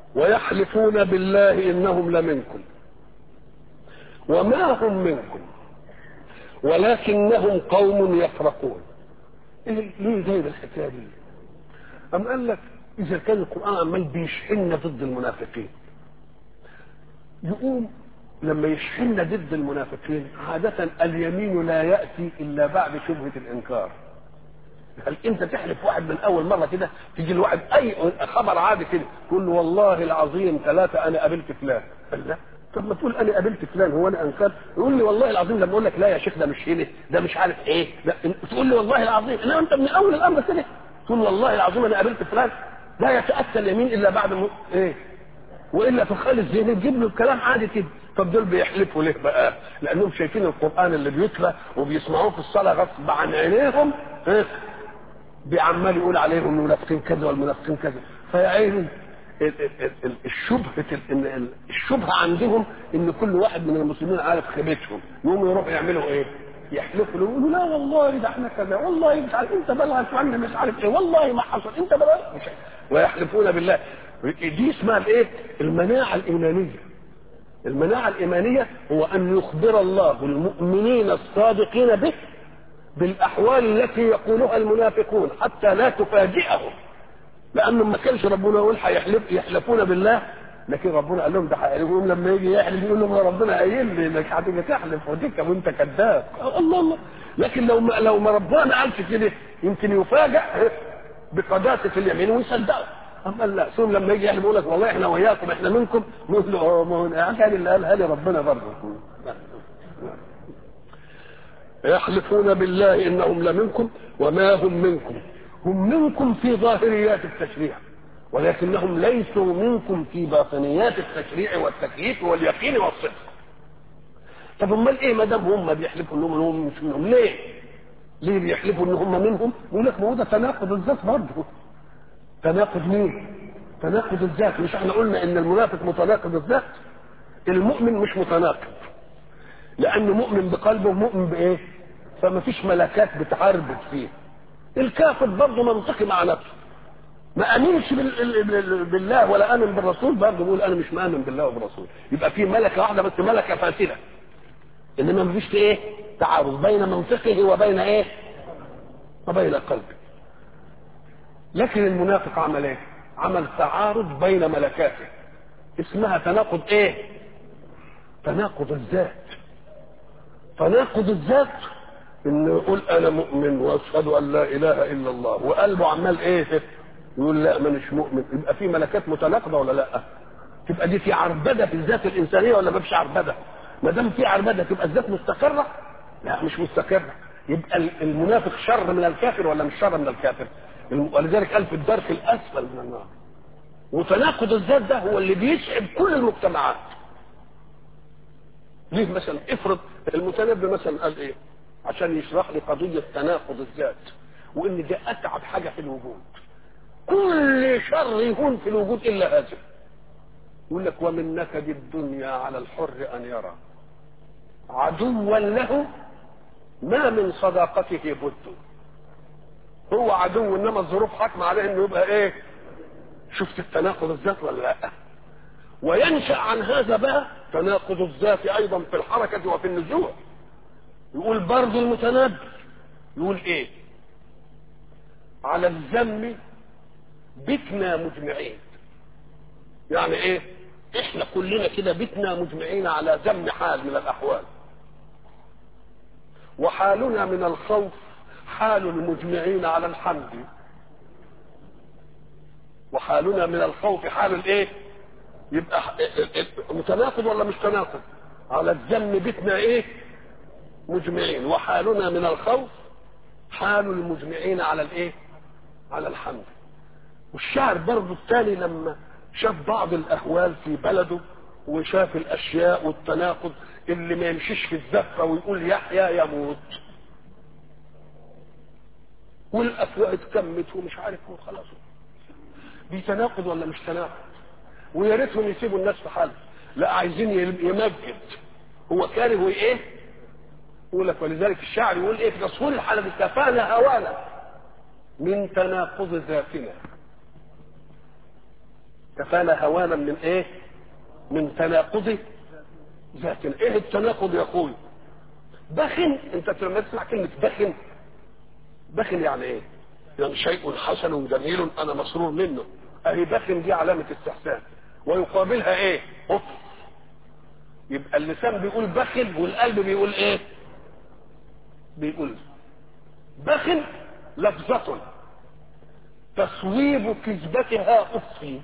ويحلفون بالله انهم لمنكم وما هم منكم ولكنهم قوم يفرقون إيه ليه جايب الحكايه دي؟ أم قال لك إذا كان القرآن عمال بيشحننا ضد المنافقين يقوم لما يشحننا ضد المنافقين عادة اليمين لا يأتي إلا بعد شبهة الإنكار هل انت تحلف واحد من اول مره كده تيجي الواحد اي خبر عادي كده تقول له والله العظيم ثلاثه انا قابلت فلان قال لا طب ما تقول انا قابلت فلان هو انا انكر يقول لي والله العظيم لما اقول لك لا يا شيخ ده مش هنا ده مش عارف ايه لا تقول لي والله العظيم لا انت من اول الامر كده تقول والله العظيم انا قابلت فلان لا يتاتى اليمين الا بعد م... ايه والا في الخالد الذهني تجيب له الكلام عادي كده طب دول بيحلفوا ليه بقى؟ لانهم شايفين القران اللي بيتلى وبيسمعوه في الصلاه غصب عن عينيهم إيه؟ بعمال يقول عليهم المنافقين كذا والمنافقين كذا فيا عيني الشبهة الشبهة عندهم ان كل واحد من المسلمين عارف خيبتهم يقوموا يروحوا يعملوا ايه؟ يحلفوا له يقولوا لا والله ده احنا كذا والله مش عارف انت بلغت عنا مش عارف ايه والله ما حصل انت بلغت مش عارف. ويحلفون بالله دي اسمها الايه؟ المناعة الإيمانية المناعة الإيمانية هو أن يخبر الله المؤمنين الصادقين به بالاحوال التي يقولها المنافقون حتى لا تفاجئهم لانه ما كانش ربنا يقول هيحلف يحلفون بالله لكن ربنا قال لهم ده هيحلفون لما يجي يحلف يقول لهم ربنا قايل لي انك هتيجي تحلف وديك وانت كذاب الله الله لكن لو ما لو ما ربنا ما قالش كده يمكن يفاجئ بقداسه اليمين ويصدقه اما لا ثم لما يجي يحلف يقول لك والله احنا وياكم احنا منكم نقول له اه ما هو كان اللي قالها لي ربنا برضه يحلفون بالله انهم لمنكم وما هم منكم هم منكم في ظاهريات التشريع ولكنهم ليسوا منكم في باطنيات التشريع والتكليف واليقين والصدق طب امال ايه ما دام هم بيحلفوا انهم هم مش منهم ليه؟ ليه بيحلفوا ان هم منهم؟ يقول لك ما هو ده تناقض الذات برضه تناقض مين؟ تناقض الذات مش احنا قلنا ان المنافق متناقض الذات؟ المؤمن مش متناقض لانه مؤمن بقلبه ومؤمن بايه فما فيش ملكات بتعربد فيه الكافر برضه منطقي مع نفسه ما امنش بالله ولا امن بالرسول برضه بيقول انا مش مامن بالله وبالرسول يبقى في ملكه واحده بس ملكه فاسده انما ما فيش ايه تعارض بين منطقه وبين ايه وبين قلبه لكن المنافق عمل ايه عمل تعارض بين ملكاته اسمها تناقض ايه تناقض الذات تناقض الذات ان يقول انا مؤمن واشهد ان لا اله الا الله وقلبه عمال ايه يقول لا مانيش مؤمن يبقى في ملكات متناقضه ولا لا تبقى دي في عربده في الذات الانسانيه ولا ما فيش عربده ما دام في عربده تبقى الذات مستقره لا مش مستقره يبقى المنافق شر من الكافر ولا مش شر من الكافر ولذلك قال في الدرك الاسفل من النار وتناقض الذات ده هو اللي بيسعب كل المجتمعات ليه مثلا افرض المتنبي مثلا قال ايه عشان يشرح لي قضية تناقض الذات وان ده اتعب حاجة في الوجود كل شر يكون في الوجود الا هذا يقول لك ومن نكد الدنيا على الحر ان يرى عدوا له ما من صداقته بد هو عدو انما الظروف حاكمه عليه انه يبقى ايه شفت التناقض الذات ولا لا وينشا عن هذا بقى تناقض الذات ايضا في الحركه وفي النزوع يقول برضه المتنبي يقول ايه على الذم بتنا مجمعين يعني ايه احنا كلنا كده بتنا مجمعين على ذم حال من الاحوال وحالنا من الخوف حال المجمعين على الحمد وحالنا من الخوف حال الايه يبقى متناقض ولا مش تناقض على الذم بتنا ايه مجمعين وحالنا من الخوف حال المجمعين على الايه على الحمد والشاعر برضه الثاني لما شاف بعض الاهوال في بلده وشاف الاشياء والتناقض اللي ما يمشيش في الزفه ويقول يحيى يموت والافواه اتكمت ومش عارف وخلاص دي تناقض ولا مش تناقض ويا ريتهم يسيبوا الناس في حالها لا عايزين يمجد هو كاره ايه يقول لك ولذلك الشاعر يقول ايه في تصوير الحاله دي كفانا هوانا من تناقض ذاتنا كفانا هوانا من ايه من تناقض ذات ايه التناقض يا اخوي بخن انت لما تسمع كلمه بخن بخن يعني ايه يعني شيء حسن جميل انا مسرور منه اهي بخن دي علامه استحسان ويقابلها ايه أوف. يبقى اللسان بيقول بخن والقلب بيقول ايه بيقول بخن لفظة تصويب كذبتها أفي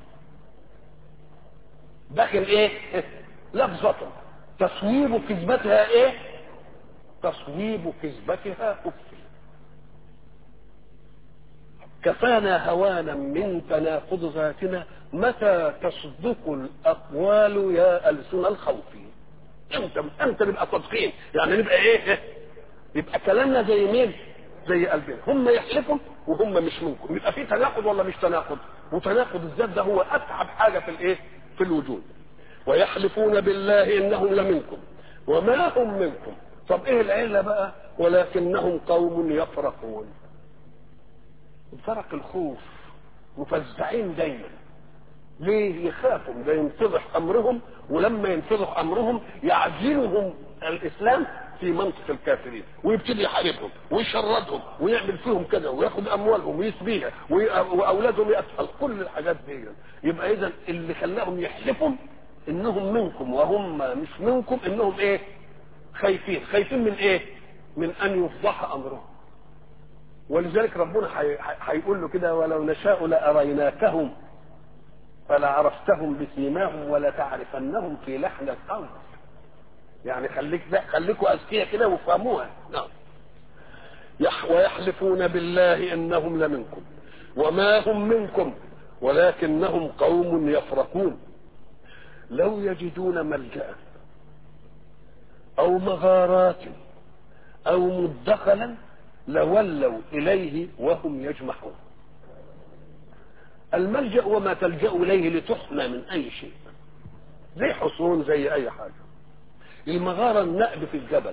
بخن ايه لفظة تصويب كذبتها ايه تصويب كذبتها أفي كفانا هوانا من تناقض ذاتنا متى تصدق الأقوال يا ألسن الخوف امتى امتى نبقى صادقين يعني نبقى ايه يبقى كلامنا زي مين زي قلبنا هم يحلفوا وهم مش منكم يبقى في تناقض ولا مش تناقض وتناقض الذات ده هو اتعب حاجه في الايه في الوجود ويحلفون بالله انهم لمنكم وما هم منكم طب ايه العله بقى ولكنهم قوم يفرقون فرق الخوف مفزعين دايما ليه يخافوا ده ينفضح امرهم ولما ينفضح امرهم يعزلهم الاسلام في منطق الكافرين ويبتدي يحاربهم ويشردهم ويعمل فيهم كذا وياخد اموالهم ويسبيها واولادهم يقتل كل الحاجات دي يبقى اذا اللي خلاهم يحلفوا انهم منكم وهم مش منكم انهم ايه خايفين خايفين من ايه من ان يفضح امرهم ولذلك ربنا هيقول له كده ولو نشاء لاريناكهم فلعرفتهم بسيماهم ولتعرفنهم في لحن القول يعني خليك خليكوا اذكياء كده وفهموها نعم يح ويحلفون بالله انهم لمنكم وما هم منكم ولكنهم قوم يفرقون لو يجدون ملجا او مغارات او مدخلا لولوا اليه وهم يجمحون الملجا وما تلجا اليه لتحمى من اي شيء زي حصون زي اي حاجه المغاره النأب في الجبل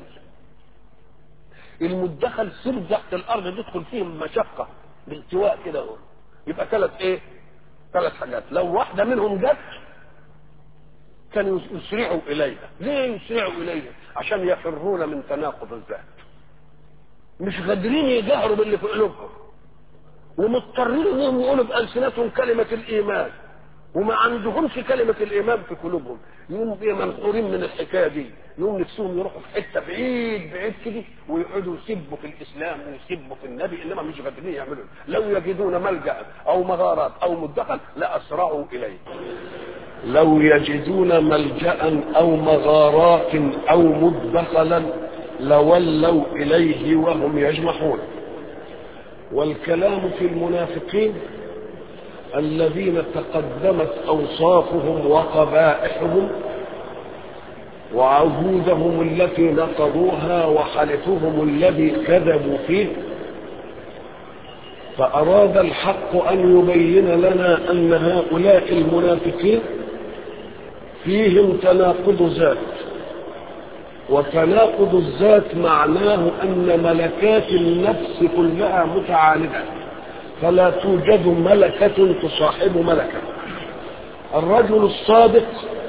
المدخل سر تحت الارض تدخل فيه مشقه بالتواء كده هو يبقى ثلاث ايه ثلاث حاجات لو واحده منهم جت كانوا يسرعوا اليها ليه يسرعوا اليها عشان يفرون من تناقض الذات مش قادرين يجهروا باللي في قلوبهم ومضطرين انهم يقولوا بألسنتهم كلمة الإيمان وما عندهمش كلمة الإيمان في قلوبهم يقوموا بيه منحورين من الحكاية دي يقوم نفسهم يروحوا في حتة بعيد بعيد كده ويقعدوا يسبوا في الإسلام ويسبوا في النبي إنما مش قادرين يعملوا لو يجدون ملجأ أو مغارات أو مدخل لأسرعوا إليه لو يجدون ملجأ أو مغارات أو مدخلا لولوا إليه وهم يجمحون والكلام في المنافقين الذين تقدمت اوصافهم وقبائحهم وعهودهم التي نقضوها وحلفهم الذي كذبوا فيه فاراد الحق ان يبين لنا ان هؤلاء المنافقين فيهم تناقض ذات وتناقض الذات معناه ان ملكات النفس كلها متعالده فلا توجد ملكه تصاحب ملكه الرجل الصادق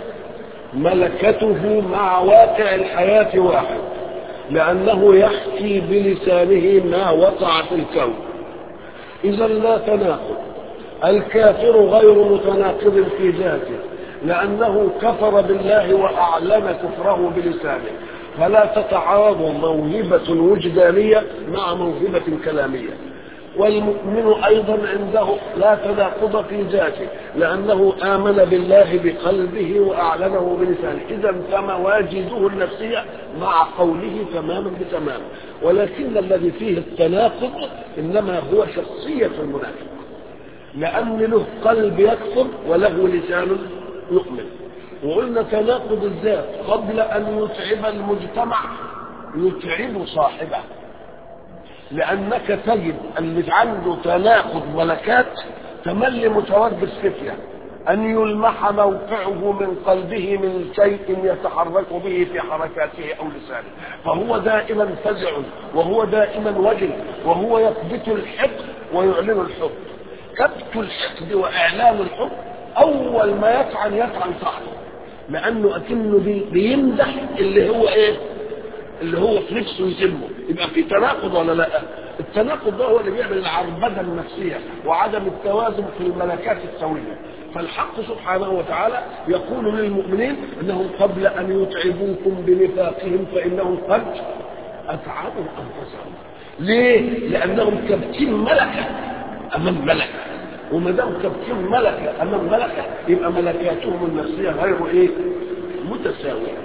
ملكته مع واقع الحياه واحد لانه يحكي بلسانه ما وقع في الكون اذا لا تناقض الكافر غير متناقض في ذاته لأنه كفر بالله وأعلن كفره بلسانه فلا تتعارض موهبة وجدانية مع موهبة كلامية والمؤمن أيضا عنده لا تناقض في ذاته لأنه آمن بالله بقلبه وأعلنه بلسانه إذا فمواجده النفسية مع قوله تماما بتمام ولكن الذي فيه التناقض إنما هو شخصية المنافق لأن له قلب يكفر وله لسان يؤمن وقلنا تناقض الذات قبل ان يتعب المجتمع يتعب صاحبه لانك تجد اللي عنده تناقض ملكات تملي متوجس فتيه ان يلمح موقعه من قلبه من شيء يتحرك به في حركاته او لسانه فهو دائما فزع وهو دائما وجل وهو يثبت الحقد ويعلن الحب كبت الحقد واعلان الحب اول ما يطعن يطعن صح لانه اكنه بي بيمدح اللي هو ايه اللي هو في نفسه يسمه يبقى في تناقض ولا لا التناقض ده هو اللي بيعمل العربده النفسيه وعدم التوازن في الملكات السويه فالحق سبحانه وتعالى يقول للمؤمنين انهم قبل ان يتعبوكم بنفاقهم فانهم قد اتعبوا انفسهم ليه لانهم كابتين ملكه امام ملكه وما دام كابتين ملكه امام ملكه يبقى ملكاتهم النفسيه غير ايه متساويه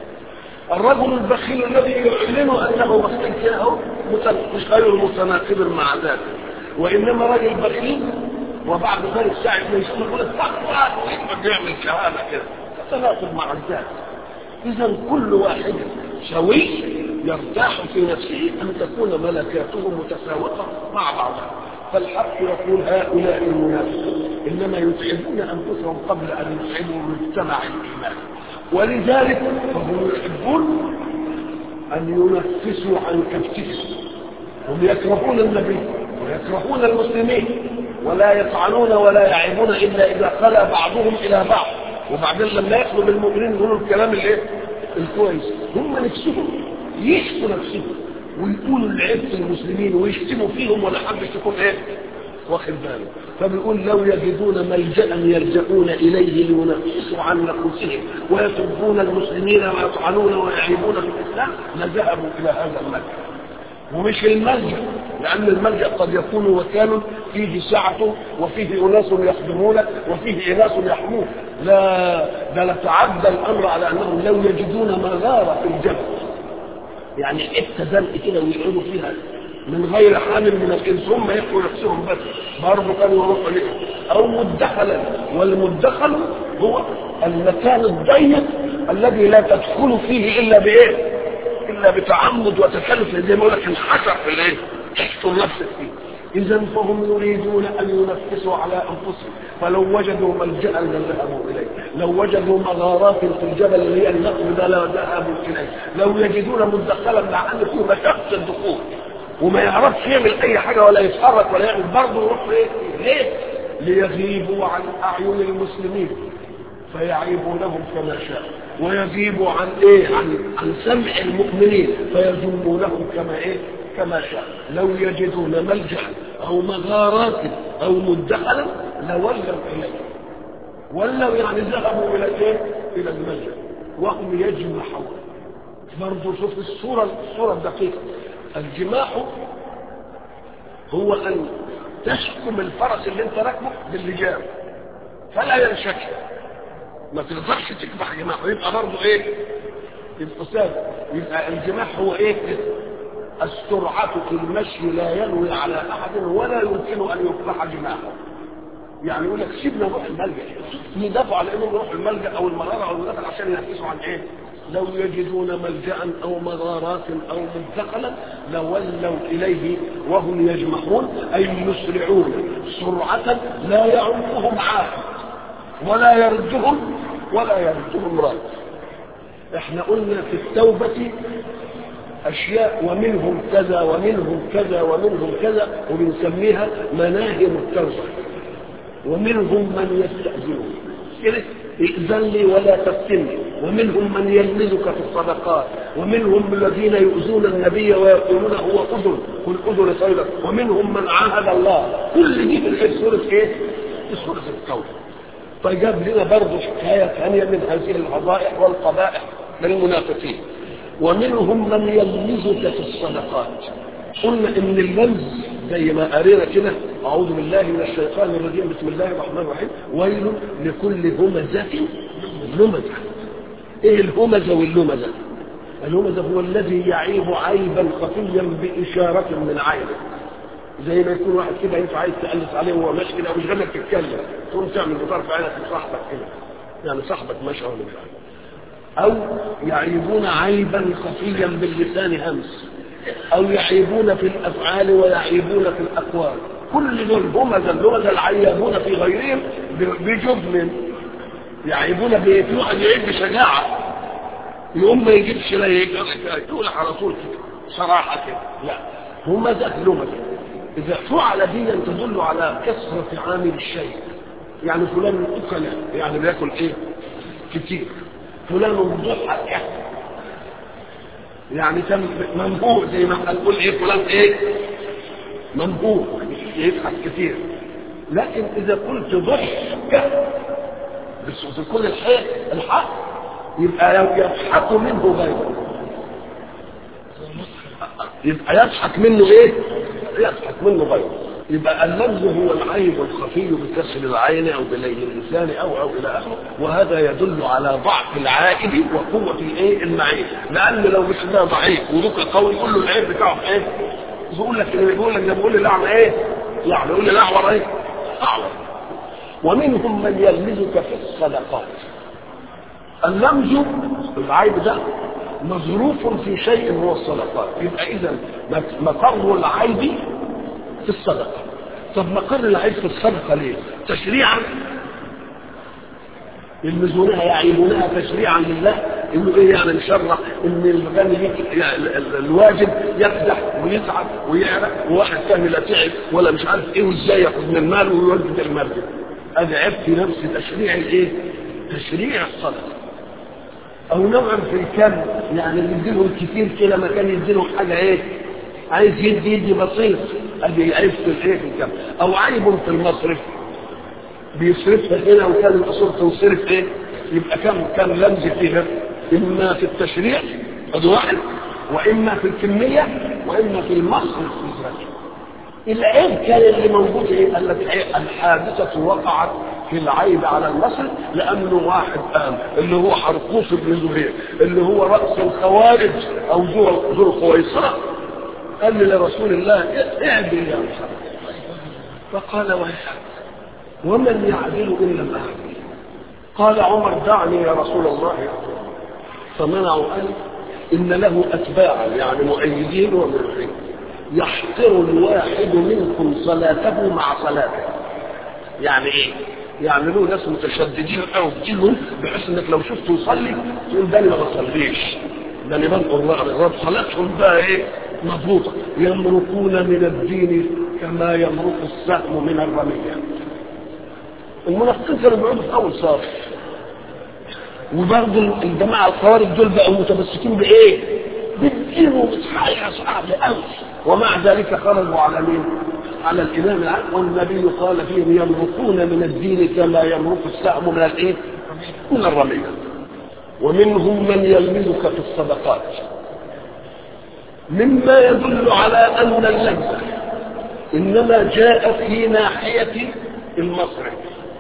الرجل البخيل الذي يعلن انه بخيل كده مش غير متناقض مع ذلك وانما رجل بخيل وبعد ذلك ساعة ما يشوف يقول استغفر ويقعد يعمل كهانة كده تتناقض مع الذات إذا كل واحد سوي يرتاح في نفسه أن تكون ملكاته متساوقة مع بعضها فالحق يقول هؤلاء المنافقون إنما يتعبون أنفسهم قبل أن يتعبوا مجتمع الإيمان ولذلك فهم يحبون أن ينفسوا عن كبتهم هم يكرهون النبي ويكرهون المسلمين ولا يطعنون ولا يعيبون الا اذا خلا بعضهم الى بعض وبعدين لما يخلوا بالمؤمنين يقولوا الكلام الايه؟ الكويس هم نفسهم يشكوا نفسهم ويقولوا العيب في المسلمين ويشتموا فيهم ولا حدش يكون ايه؟ واخد باله فبيقول لو يجدون ملجا يلجؤون اليه لينفسوا عن نفوسهم ويسبون المسلمين ويطعنون ويعيبون في الاسلام لذهبوا الى هذا الملجا ومش الملجا لان الملجا قد يكون وكان فيه سعه وفيه اناس يخدمونه وفيه اناس يحمون لا ده لتعدى الامر على انهم لو يجدون مغاره في الجبل يعني حته زنق كده ويقعدوا فيها من غير حامل من الانس هم يحكوا نفسهم بس برضه كانوا يروحوا ليه او مدخلا والمدخل هو المكان الضيق الذي لا تدخل فيه الا بايه؟ الا بتعمد وتكلف زي ما يقول لك انحشر في الايه؟ تحصل نفسك فيه اذا فهم يريدون ان ينفسوا على انفسهم فلو وجدوا ملجا لذهبوا اليه لو وجدوا مغارات في الجبل اللي هي النقب ده لذهبوا اليه لو يجدون مدخلا مع ان فيه مشقه الدخول وما يعرفش يعمل اي حاجه ولا يتحرك ولا يعمل برضه يروح ايه؟ ليه؟ ليغيبوا عن اعين المسلمين فيعيبونهم كما شاء ويغيبوا عن ايه؟ عن عن سمع المؤمنين فيذمونهم كما ايه؟ كما شاء لو يجدون ملجا او مغارات او مدخلا لولوا اليه ولوا يعني ذهبوا الى ايه؟ الى الملجا وهم يجمحون برضه شوف الصوره الصوره الدقيقه الجماح هو ان تشكم الفرس اللي انت راكبه باللجام فلا ينشكل ما تقدرش تكبح جماحه يبقى برضه ايه يبقى ثابت يبقى الجماح هو ايه السرعة في المشي لا ينوي على أحد ولا يمكن أن يكبح جماحه يعني يقول لك سيبنا نروح الملجأ يدافعوا على انهم يروحوا الملجأ او المغارة او المدخل عشان ينفسوا عن ايه؟ لو يجدون ملجأ او مغارات او مدخلا لولوا اليه وهم يجمحون اي يسرعون سرعة لا يعمهم عاقل ولا يردهم ولا يردهم راد احنا قلنا في التوبة اشياء ومنهم كذا ومنهم كذا ومنهم كذا وبنسميها مناهر التوبة ومنهم من يستأذنون ائذن لي ولا تفتني ومنهم من يلمزك في الصدقات ومنهم الذين يؤذون النبي ويقولون هو اذن قل اذن خيرا ومنهم من عاهد الله كل دي في سوره ايه؟ في سوره التوبه فجاب لنا برضه حكايه ثانيه من هذه الفضائح والقبائح للمنافقين ومنهم من يلمزك في الصدقات قلنا ان اللمز زي ما قرينا كده اعوذ بالله من الشيطان الرجيم بسم الله الرحمن الرحيم ويل لكل همزه لمزه ايه الهمزه واللمزه الهمزه هو الذي يعيب عيبا خفيا باشاره من عينه زي ما يكون واحد كده انت عايز تقلص عليه وهو ماشي كده مش قادر تتكلم تقوم تعمل بطرف عينك لصاحبك كده يعني صاحبك ماشي ولا مش او يعيبون عيبا خفيا باللسان همس او يعيبون في الافعال ويعيبون في الاقوال كل دول همزه اللغه العيابون في غيرهم بجبن يعيبون بايه في واحد يعيب بشجاعه يقوم ما يجيبش لا يقول على طول كده صراحه كده لا همزه لغه اذا فعل دي تدل على كثره عامل الشيء يعني فلان اكل يعني بياكل ايه كتير فلان ضحك يعني كان منبوه زي ما احنا نقول ايه فلان ايه منبوه يضحك كتير لكن اذا قلت ضحك بس كل الحق الحق يبقى يضحك منه غيره يبقى يضحك منه ايه يضحك منه غيره يبقى اللمز هو العيب الخفي بكسر العين او بلين اللسان او او الى اخره وهذا يدل على ضعف العائد وقوه الايه المعين لان لو مش ده ضعيف وذوك قوي يقول له العيب بتاعه ايه يقول لك يقول لك ده بيقول لي الاعمى ايه يعني يقول لي الاعور ايه اعور ومنهم من يلمزك في الصدقات اللمز العيب ده مظروف في شيء هو الصدقات يبقى اذا مقر العيب في الصدقه طب مقر العيب في الصدقه ليه تشريعا يلمزونها يعيبونها تشريعا لله انه ايه يعني نشرع ان الغني يعني الواجب يقدح ويتعب ويعرق وواحد ثاني لا تعب ولا مش عارف ايه وازاي ياخد من المال ويوجد المال هذا عيب في نفس تشريع الايه؟ تشريع الصدقه او نوعا في الكم يعني يديلهم كتير كده ما كان يديلهم حاجه ايه عايز يدي يدي بسيط ادي عيب في الايه في الكم او عيب في المصرف بيصرفها هنا وكان الاصول تنصرف ايه يبقى كم كم لمز فيها اما في التشريع ادي واحد واما في الكميه واما في المصرف في ذاته العيب كان اللي موجود ايه قال لك ايه الحادثه وقعت في العيب على المصري لانه واحد قام اللي هو حرقوس بن زهير اللي هو راس الخوارج او ذو القويصره قال لي لرسول الله اعدل يا محمد فقال ويحك ومن يعدل ان لم اعدل قال عمر دعني يا رسول الله فمنعوا قال ان له اتباعا يعني مؤيدين ومرحين يحقر الواحد منكم صلاته مع صلاته يعني ايه يعني له ناس متشددين قوي بتجيلهم بحيث انك لو شفته يصلي تقول ده انا ما بصليش ده انا بنقر الرب صلاتهم بقى ايه مضبوطه يمرقون من الدين كما يمرق السهم من الرميه المنافقين كانوا بيقعدوا في اول صف وبرضه الجماعه الخوارج دول بقوا متمسكين بايه؟ بالدين وبصحيح صعب قوي ومع ذلك خرجوا على مين؟ على الامام العام والنبي قال فيهم يمرقون من الدين كما يمرق السهم من الايه؟ من الرميه ومنهم من يلمزك في الصدقات مما يدل على ان اللمزه انما جاء في ناحيه المصرف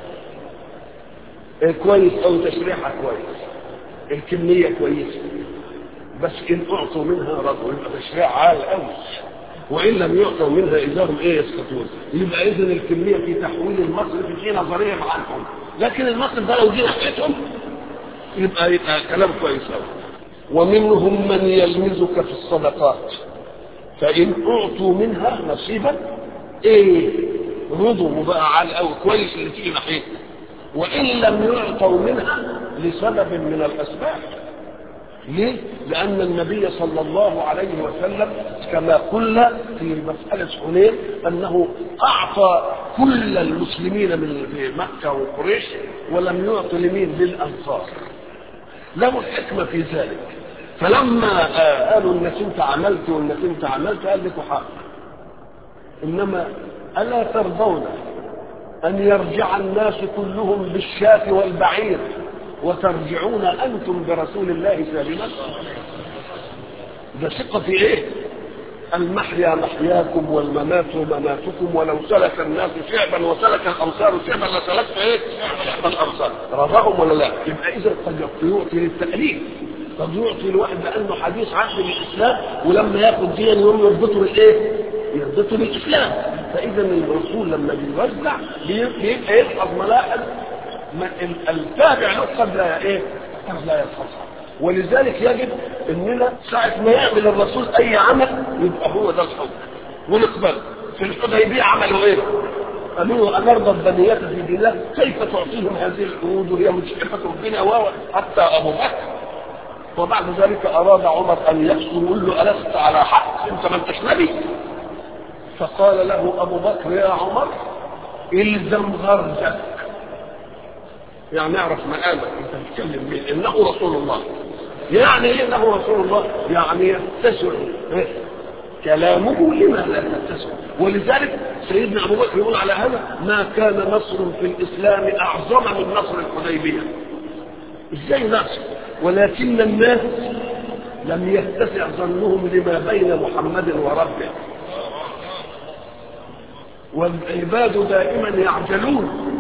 كويس او تشريحها كويس الكميه كويسه بس ان اعطوا منها رضوا يبقى تشريع عال قوي وان لم يعطوا منها اذا هم ايه يسقطون يبقى اذا الكميه في تحويل المصرف في نظريه عنهم لكن المصرف ده لو جه ناحيتهم يبقى يبقى كلام كويس قوي ومنهم من يلمزك في الصدقات فان اعطوا منها نصيبا ايه رضوا وبقى عال قوي كويس اللي تيجي ناحيتهم وان لم يعطوا منها لسبب من الاسباب ليه؟ لأن النبي صلى الله عليه وسلم كما قلنا في مسألة حنين أنه أعطى كل المسلمين من في مكة وقريش ولم يعط لمين؟ للأنصار. له الحكمة في ذلك. فلما قالوا انك انت عملت وانك انت عملت قال لكم حق. انما الا ترضون ان يرجع الناس كلهم بالشاة والبعير وترجعون انتم برسول الله سالما ده ثقة في ايه المحيا محياكم والممات مماتكم ولو سلك الناس شعبا وسلك الامصار شعبا لسلكت ايه الامصار رضاهم ولا لا يبقى اذا قد يعطي للتأليف قد يعطي الواحد بانه حديث عهد بالاسلام ولما ياخد دين يوم يربطه بالايه يربطه بالاسلام فاذا الرسول لما بيوزع بيبقى يلحظ ملاحظ التابع له قد لا ايه قد لا يلحظها ولذلك يجب اننا ساعة ما يعمل الرسول اي عمل يبقى هو ده الحكم ونقبله في الحديبية عملوا ايه؟ قالوا له أنرضى البنية في دين الله كيف تعطيهم هذه العهود وهي مشرفة بنا و حتى أبو بكر وبعد ذلك أراد عمر أن يحصل يقول له ألست على حق أنت ما أنتش نبي فقال له أبو بكر يا عمر الزم غرزك يعني اعرف مقامك انت بتتكلم مين انه رسول الله. يعني ايه رسول الله؟ انه رسول الله. يعني ايه انه رسول الله؟ يعني يتسع كلامه لما لا يتسع ولذلك سيدنا ابو بكر يقول على هذا ما كان نصر في الاسلام اعظم من نصر الحديبيه. ازاي نصر؟ ولكن الناس لم يتسع ظنهم لما بين محمد وربه والعباد دائما يعجلون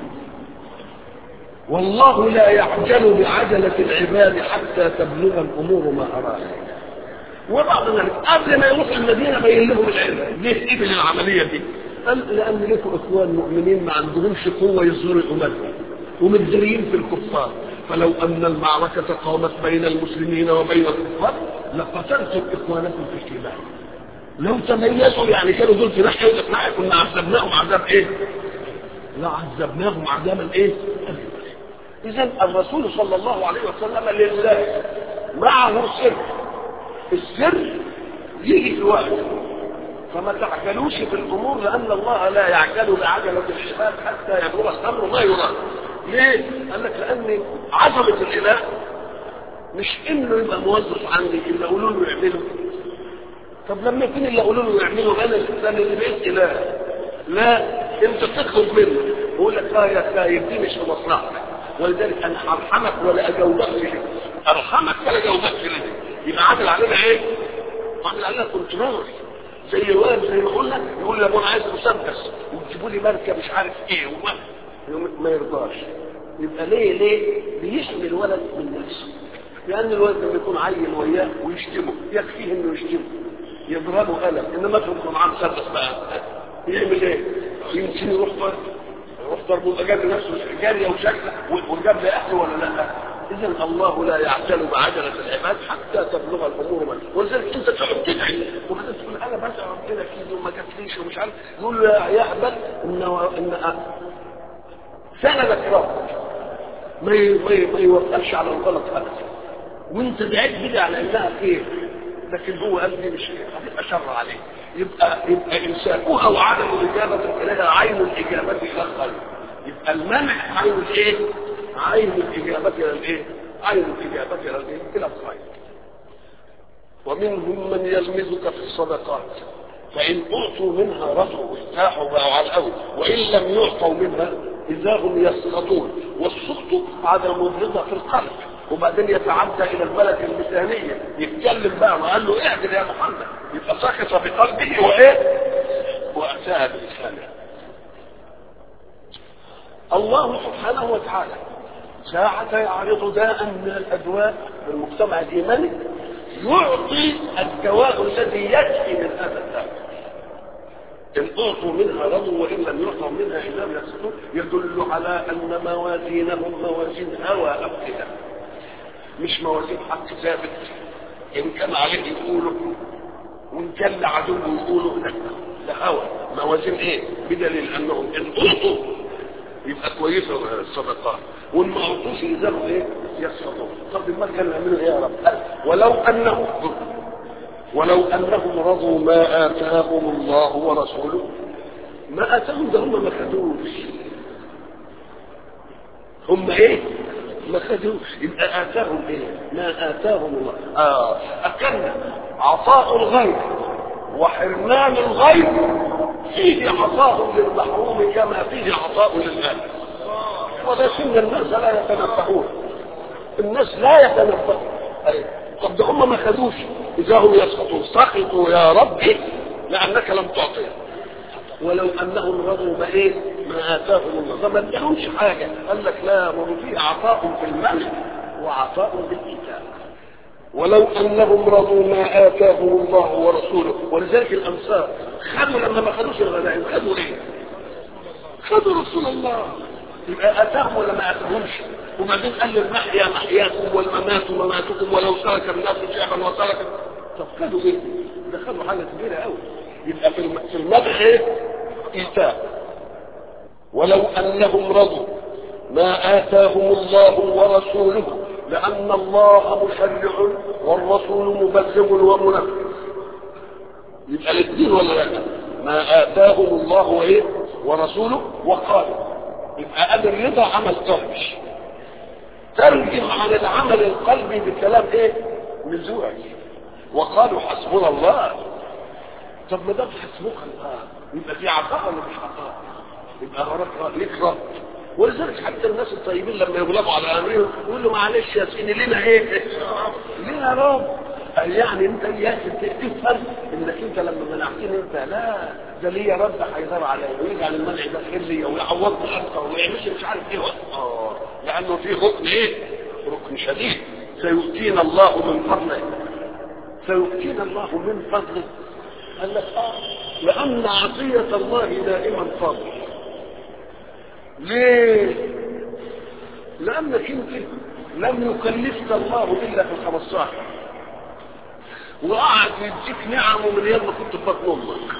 والله لا يعجل بعجلة العباد حتى تبلغ الأمور ما أراد وبعد ذلك قبل ما يروح المدينة بين لهم العلم ليه قبل العملية دي؟ قال لأن لكم إخوان مؤمنين ما عندهمش قوة يزوروا أمتهم ومتجرين في الكفار فلو أن المعركة قامت بين المسلمين وبين الكفار لقتلتم إخوانكم في الشمال لو تميزوا يعني كانوا دول في ناحية ولا في ناحية كنا عذبناهم عذاب إيه؟ لا عذبناهم عذابا إيه؟ إذا الرسول صلى الله عليه وسلم لله معه سر السر يجي في وقت فما تعجلوش في الامور لان الله لا يعجل بعجله العباد حتى يبلغ الامر ما يراد. ليه؟ قال لك لان عظمه الاله مش انه يبقى موظف عندي اللي اقولوا له يعمله. طب لما يكون اللي اقولوا له يعمله انا الانسان اللي بقيت اله. لا انت تطلب منه يقول لك اه يا خايب دي مش في مصلحتك ولذلك انا ارحمك ولا اجاوبك في رزقك ارحمك ولا اجاوبك في رزقك يبقى عادل علينا ايه؟ عادل علينا كنترول زي الواد زي ما قلنا يقول لي انا عايز مسدس وتجيبوا لي ماركه مش عارف ايه وما ما يرضاش يبقى ليه ليه بيحمي الولد من نفسه لان الولد لما يكون عيل وياه ويشتمه يكفيه انه يشتمه يضربه قلم انما تبقى معاه مسدس بقى يعمل ايه؟ يمكن يروح ضرب يروح ضرب ويبقى جاب نفسه جاريه وشكله وجاب له اهله ولا لا؟ اذا الله لا يعجل بعجله العباد حتى تبلغ الامور من ولذلك انت تقعد تدعي وبعدين تقول انا بدعي ربنا كده وما جاتليش ومش عارف يقول له يهبل ان ان سندك رب ما ما ما يوقفش على الغلط ابدا وانت دعيت بدعي على انها خير لكن هو قال لي مش هتبقى شر عليه يبقى يبقى امساكها وعدم الاجابه اليها عين الاجابه الى الخير يبقى المنع عين الايه؟ عين الإجابة إلى الإيه؟ عين الإجابة إلى الإيه؟ إلى الخير. ومنهم من يلمزك في الصدقات فإن أعطوا منها رضوا وارتاحوا بقوا على الأول وإن لم يعطوا منها إذا هم يسقطون والسقط عدم الرضا في القلب وبعدين يتعدى إلى الملك المثانية يتكلم بقى وقال له اعدل يا محمد يبقى سقط بقلبه وإيه؟ وأتاها بلسانه الله سبحانه وتعالى ساعة يعرض داء من الأدواء في المجتمع الإيماني يعطي الدواء الذي يكفي من هذا الداء إن أعطوا منها رضوا وإن لم يعطوا منها إلا يسكتون يدل على أن موازينهم موازين هوى أبدا مش موازين حق ثابت إن كان عليه يقولوا وإن كان لعدو يقولوا لا ده هوى موازين إيه بدليل أنهم إن أعطوا يبقى كويسه الصدقات وان ما اعطوش يزالوا ايه؟ يسقطون طب ما كان يعملوا ايه يا رب؟ ولو انهم ولو انهم رضوا ما اتاهم الله ورسوله ما اتاهم ده هم ما خدوش هم ايه؟ ما خدوش يبقى اتاهم ايه؟ ما اتاهم الله اه اكلنا عطاء الغيب وحرمان الغيب فيه عطاء للمحروم كما فيه عطاء للناس ولكن الناس لا يتنبهون الناس لا يتنبهون طب ده هم ما خدوش اذا هم يسقطون سقطوا يا ربي لانك لم تعطيهم ولو انهم رضوا ما ايه ما اتاهم الله فما ادهمش حاجه قال لك لا ما فيه عطاء في المنع وعطاء بالكتاب ولو انهم رضوا ما اتاهم الله ورسوله ولذلك الانصار خدوا لما ما خدوش الغنائم خدوا ايه؟ خدوا رسول الله يبقى اتاهم ولا ما اتاهمش وبعدين قال المحيا محياكم والممات مماتكم ولو ترك الناس شيئا وترك طب خدوا ايه؟ ده خدوا حاجه كبيره قوي يبقى في في المدح ايه؟ ايتاء ولو انهم رضوا ما اتاهم الله ورسوله لأن الله مشرع والرسول مبلغ ومنفذ يبقى الاثنين ولا لا؟ ما آتاهم الله وإيه؟ ورسوله وقال يبقى قال الرضا عمل قلبي ترجم عن العمل القلبي بكلام ايه نزوعي وقالوا حسبنا الله طب ما دام حسبك الله يبقى في عطاء ولا مش عطاء يبقى وراك ليك رب ولذلك حتى الناس الطيبين لما يغلبوا على امرهم يقول له معلش يا سيدي لنا ايه؟ لنا رب قال يعني انت ياسر تفهم انك انت لما منعتني انت لا ده ليا رب هيدار عليا ويجعل المنع ده خير ليا ويعوضني اكتر ويعمل مش عارف ايه اه لانه في ركن ايه؟ ركن شديد سيؤتينا الله من فضله سيؤتينا الله من فضله قال لك اه لان عطيه الله دائما فضل ليه لانك انت لم يكلفك الله الا في الخمسة وقعد يديك نعمه من يوم ما كنت في بطن امك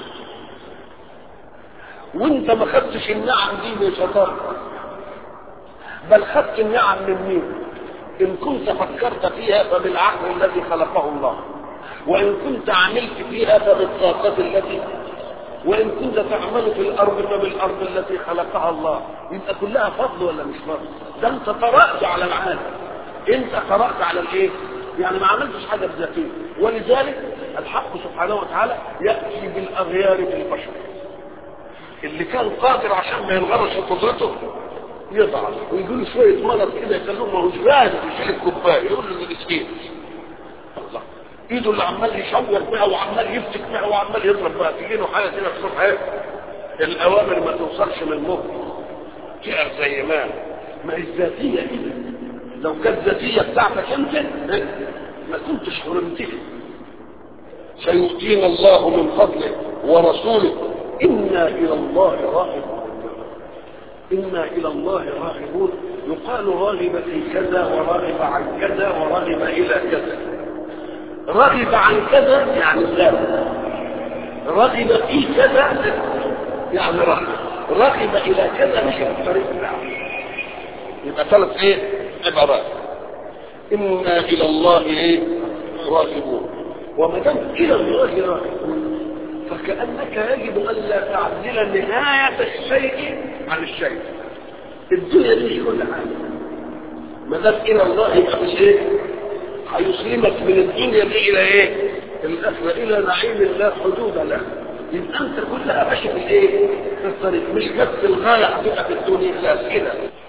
وانت ما خدتش النعم دي من شطارتك بل خدت النعم من مين ان كنت فكرت فيها فبالعقل الذي خلقه الله وان كنت عملت فيها فبالطاقه التي وان كنت تعمل في الارض فبالارض التي خلقها الله يبقى كلها فضل ولا مش فضل ده انت قرات على العالم انت قرات على الايه يعني ما عملتش حاجه بذاتيه ولذلك الحق سبحانه وتعالى ياتي بالاغيار في البشر اللي كان قادر عشان ما ينغرس في قدرته يضعف ويقول شويه مرض كده يخلوه ما هوش قادر يشيل الكوبايه يقول له مسكين الله ايده اللي عمال يشور بها وعمال يفتك بها وعمال يضرب بها تجي له حاجه كده الصبح ايه الاوامر ما توصلش من المخ تقع زي ما ما هي الذاتيه كده لو كانت ذاتيه بتاعتك انت ما كنتش حرمتها سيؤتينا الله من فضله ورسوله انا الى الله راغبون انا الى الله راغبون يقال راغب في كذا وراغب عن كذا وراغب الى كذا رغب عن كذا يعني ذات رغب في كذا يعني رغب رغب الى كذا مش الطريق بتاعه يبقى ثلاث ايه عبارات انا الى الله ايه راغبون وما دام الى الله راغبون فكانك يجب الا تعدل نهايه الشيء عن الشيء الدنيا دي كل حاجه ما دام الى الله يبقى مش ايه هيسلمك من الدنيا دي الى ايه الاخره الى نعيم لا حدود له يبقى انت كلها ماشي في الايه في الطريق مش بس الغايه هتبقى في الدنيا لا كده